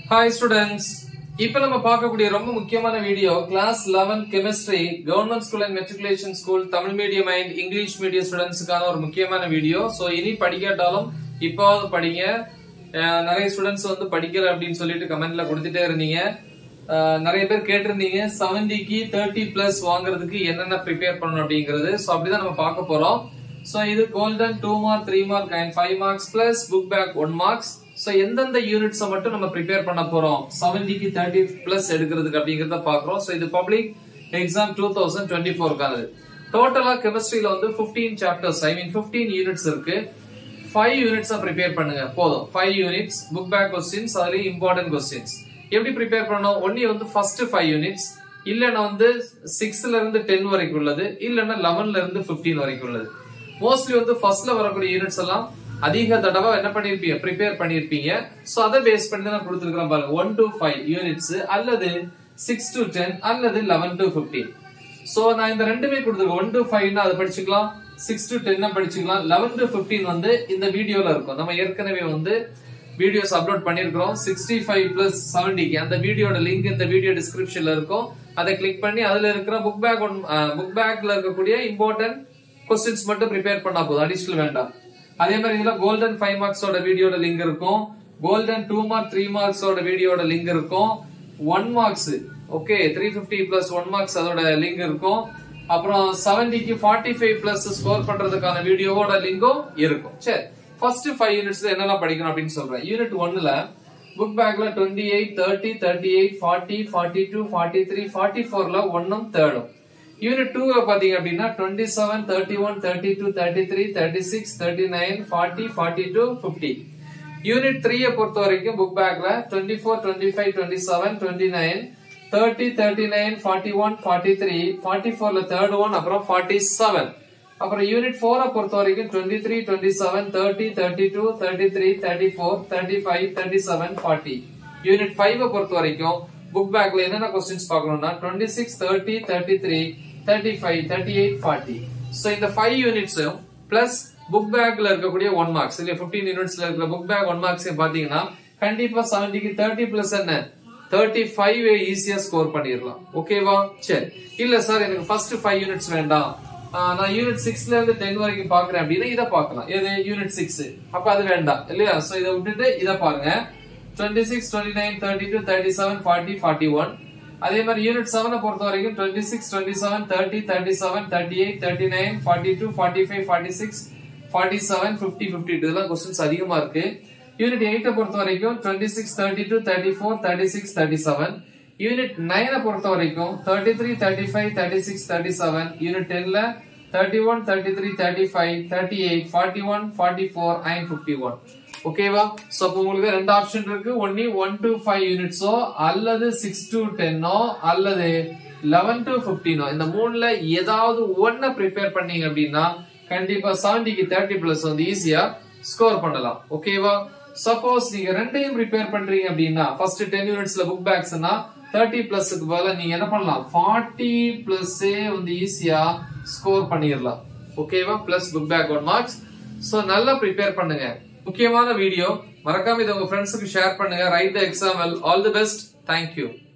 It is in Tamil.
ஹாய் ஸ்டூடெண்ட்ஸ் இப்போ நம்ம பார்க்கக்கூடிய ரொம்ப முக்கியமான video class 11 chemistry government school and matriculation school Tamil medium and English medium ஸ்டூடெண்ட்ஸுக்கான ஒரு முக்கியமான வீடியோ ஸோ இனி படிக்காட்டாலும் இப்போவாவது படிங்க அஹ் நிறைய ஸ்டூடெண்ட்ஸ் வந்து படிக்கல அப்படின்னு சொல்லிட்டு கமெண்ட்ல கொடுத்துட்டே இருந்தீங்க அஹ் நிறைய பேர் கேட்டிருந்தீங்க செவன்டிக்கு தேர்ட்டி பிளஸ் வாங்குறதுக்கு என்னென்ன ப்ரிப்பேர் பண்ணணும் அப்படிங்கிறது ஸோ அப்படிதான் நம்ம பார்க்க போறோம் ஸோ இது golden two mark three mark and five marks plus book back one marks so எந்தெந்த யூனிட்ஸை மட்டும் நம்ம ப்ரிப்பேர் பண்ண போறோம் செவன்டிக்கு தேர்ட்டி பிளஸ் எடுக்கிறதுக்கு அப்படிங்கிறத பார்க்குறோம் ஸோ இது public exam two thousand twenty ஃபோர்க்கானது டோட்டலா கெமிஸ்ட்ரியில வந்து fifteen chapters I mean fifteen units இருக்கு ஃபைவ் யூனிட்ஸ் ப்ரிப்பேர் பண்ணுங்க போதும் five units book back questions அதுலயும் இம்பார்ட்டன்ட் கொஸ்டின்ஸ் எப்படி ப்ரிப்பேர் பண்ணணும் ஒன்னி வந்து ஃபர்ஸ்ட் ஃபைவ் யூனிட்ஸ் இல்லைன்னா வந்து சிக்ஸ்த்ல இருந்து டென் வரைக்கும் உள்ளது இல்லைன்னா லெவன்ல இருந்து பிப்டீன் வரைக்கும் உள்ளது மோஸ்ட்லி வந்து ஃபர்ஸ்ட்ல வரக்கூடிய யூனிட்ஸ் எல்லாம் அதிக தடவை என்ன பண்ணிருப்பீங்க ப்ரிப்பேர் பண்ணிருப்பீங்க சோ அதை பேஸ் பண்ணி தான் நான் கொடுத்துருக்கிறேன் பாருங்க ஒன் டு ஃபைவ் யூனிட்ஸ் அல்லது சிக்ஸ் டு டென் அல்லது லெவன் டு பிப்டீன் சோ நான் இந்த ரெண்டுமே கொடுத்துருக்கேன் ஒன் டு ஃபைவ்னா அதை படிச்சுக்கலாம் சிக்ஸ் டு டென் படிச்சுக்கலாம் லெவன் டு பிப்டீன் வந்து இந்த வீடியோல இருக்கும் நம்ம ஏற்கனவே வந்து வீடியோஸ் அப்லோட் பண்ணிருக்கிறோம் சிக்ஸ்டி ஃபைவ் பிளஸ் செவன்டிக்கு அந்த வீடியோட லிங்க் இந்த வீடியோ டிஸ்கிரிப்ஷன்ல இருக்கும் அதை கிளிக் பண்ணி அதுல இருக்கிற புக் பேக் ஒன் புக் பேக்ல இருக்கக்கூடிய இம்பார்ட்டன்ட் கொஸ்டின்ஸ் மட்டும் ப்ரிப்பேர் பண்ணா போதும் அடிஷனல் வேண்டாம் அதே மாதிரி இதுல கோல்டன் ஃபைவ் மார்க்ஸோட வீடியோட லிங்க் இருக்கும் கோல்டன் டூ மார்க் த்ரீ மார்க்ஸோட வீடியோட லிங்க் இருக்கும் one marks okay three fifty plus one marks அதோட லிங்க் இருக்கும் அப்புறம் செவன்டிக்கு ஃபார்ட்டி ஃபைவ் பிளஸ் ஸ்கோர் பண்றதுக்கான வீடியோவோட லிங்கும் இருக்கும் சரி ஃபர்ஸ்ட் ஃபைவ் யூனிட்ஸ்ல என்னெல்லாம் படிக்கணும் அப்படின்னு சொல்றேன் யூனிட் ஒன்னுல புக் பேக்ல twenty eight thirty thirty eight forty forty two forty three forty ஃபோர்ல ஒன்னும் தேர்டும் யூனிட் டூல பாத்தீங்க அப்படின்னா twenty seven thirty one thirty two thirty three thirty six thirty nine forty forty two fifty unit த்ரீயை பொறுத்த வரைக்கும் புக் பேக்ல twenty four twenty five twenty seven twenty nine thirty thirty nine forty one forty three forty ஃபோர்ல தேர்ட் ஒன் அப்புறம் ஃபார்ட்டி செவன் அப்புறம் யூனிட் ஃபோரை பொறுத்த வரைக்கும் twenty three twenty seven thirty thirty two thirty three thirty four thirty five thirty seven forty unit five பொறுத்த வரைக்கும் புக் பேக்ல என்னென்ன கொஸ்டின்ஸ் பார்க்கணும்னா twenty six thirty thirty three thirty five thirty eight forty so இந்த ஃபைவ் யூனிட்ஸும் பிளஸ் புக் பேக்ல இருக்கக்கூடிய ஒன் மார்க்ஸ் இல்ல பிப்டீன் யூனிட்ஸ்ல இருக்கிற புக் பேக் ஒன் மார்க்ஸ் பாத்தீங்கன்னா கண்டிப்பா செவன்டிக்கு தேர்ட்டி பிளஸ் என்ன தேர்ட்டி ஃபைவ் ஈஸியா ஸ்கோர் பண்ணிடலாம் ஓகேவா சரி இல்ல சார் எனக்கு ஃபர்ஸ்ட் ஃபைவ் யூனிட்ஸ் வேண்டாம் ஆஹ் நான் யூனிட் சிக்ஸ்ல இருந்து டென் வரைக்கும் பாக்குறேன் அப்படின்னா இதை பார்க்கலாம் எது யூனிட் சிக்ஸ் அப்ப அது வேண்டாம் இல்லையா சோ இதை விட்டுட்டு இதை பாருங்க twenty six twenty nine thirty two thirty seven forty forty one அதே மாதிரி யூனிட் செவனை பொறுத்த வரைக்கும் twenty six twenty seven thirty thirty seven thirty eight thirty nine forty two forty five forty six forty seven fifty fifty two இதெல்லாம் கொஸ்டின்ஸ் அதிகமா இருக்கு யூனிட் எயிட்டை பொறுத்த வரைக்கும் twenty six thirty two thirty four thirty six thirty seven unit நைனை பொறுத்த வரைக்கும் thirty three thirty five thirty six thirty seven unit டென்ல thirty one thirty three thirty five thirty eight forty one forty four and fifty one ஓகேவா சோ அப்போ உங்களுக்கு ரெண்டு ஆப்ஷன் இருக்கு ஒன்னி ஒன் டு ஃபைவ் யூனிட்ஸோ அல்லது சிக்ஸ் டு டென்னோ அல்லது லெவன் டு பிப்டீனோ இந்த மூணுல ஏதாவது ஒன்ன ப்ரிப்பேர் பண்ணீங்க அப்படின்னா கண்டிப்பா செவன்டிக்கு தேர்ட்டி பிளஸ் வந்து ஈஸியா ஸ்கோர் பண்ணலாம் ஓகேவா சப்போஸ் நீங்க ரெண்டையும் ப்ரிப்பேர் பண்றீங்க அப்படின்னா ஃபர்ஸ்ட் டென் யூனிட்ஸ்ல புக் பேக்ஸ்னா தேர்ட்டி பிளஸ்க்கு பதிலா நீங்க என்ன பண்ணலாம் ஃபார்ட்டி பிளஸ்ஸே வந்து ஈஸியா ஸ்கோர் பண்ணிடலாம் ஓகேவா plus book back one marks so நல்லா ப்ரிப்பேர் பண்ணுங்க முக்கியமான வீடியோ மறக்காம இதை உங்க ஃப்ரெண்ட்ஸுக்கு ஷேர் பண்ணுங்க write the exam well all the best thank you